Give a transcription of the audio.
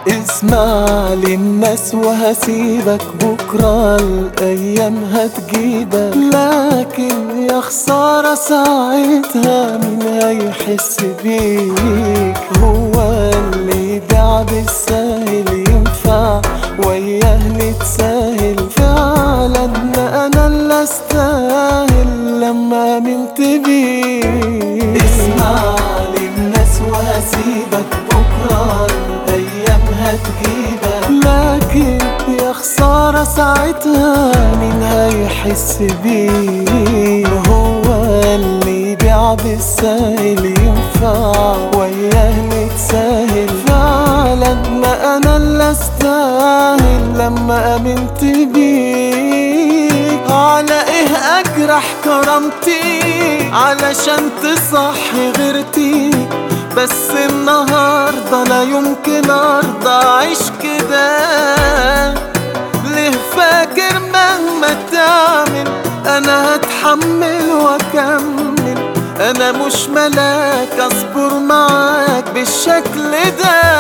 اسمع للناس وهسيبك بكرة الأيام هتجيبك لكن يا خسارة ساعتها مين هيحس بيك هو اللي يبيع بالساهل ينفع وياه نتساهل فعلا أنا اللي أستاهل لما آمنت بيك اسمع للناس وهسيبك بكرة الأيام هتجيبك لكن يا خسارة ساعتها مين هيحس بيه هو اللي يبيع بالساهل ينفع وياه نتساهل فعلا ما أنا اللي أستاهل لما آمنت بيك على إيه أجرح كرامتي علشان تصحي غيرتي بس النهاردة لا يمكن أرضى أعيش كده ليه فاكر مهما تعمل أنا هتحمل وأكمل أنا مش ملاك أصبر معاك بالشكل ده